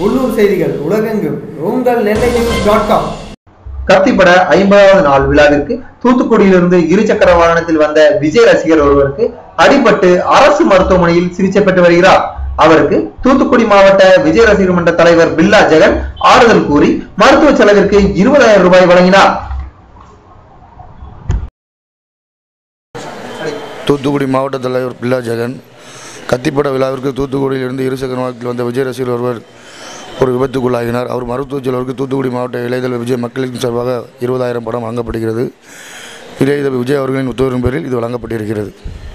உள்ளூர் செய்திகள் உலகெங்கும் உங்கள் நெல்லை நியூஸ் டாட் காம் கத்திப்பட ஐம்பதாவது நாள் விழாவிற்கு தூத்துக்குடியிலிருந்து இருசக்கர வாகனத்தில் வந்த விஜய் ரசிகர் ஒருவருக்கு அடிபட்டு அரசு மருத்துவமனையில் சிகிச்சை பெற்று வருகிறார் அவருக்கு தூத்துக்குடி மாவட்ட விஜய் ரசிகர் மன்ற தலைவர் பில்லா ஜெகன் ஆறுதல் கூறி மருத்துவ செலவிற்கு இருபதாயிரம் ரூபாய் வழங்கினார் தூத்துக்குடி மாவட்ட தலைவர் பில்லா ஜெகன் கத்திப்பட விழாவிற்கு தூத்துக்குடியிலிருந்து இருசக்கர வாகனத்தில் வந்த விஜய் ரசிகர் ஒருவர் ஒரு விபத்துக்குள்ளாகினார் அவர் மருத்துவ செலவருக்கு தூத்துக்குடி மாவட்ட இளையதள விஜய் மக்களின் சார்பாக இருபதாயிரம் படம் வழங்கப்படுகிறது இளையதள விஜய் அவர்களின் உத்தரவின் பேரில் இது வழங்கப்பட்டிருக்கிறது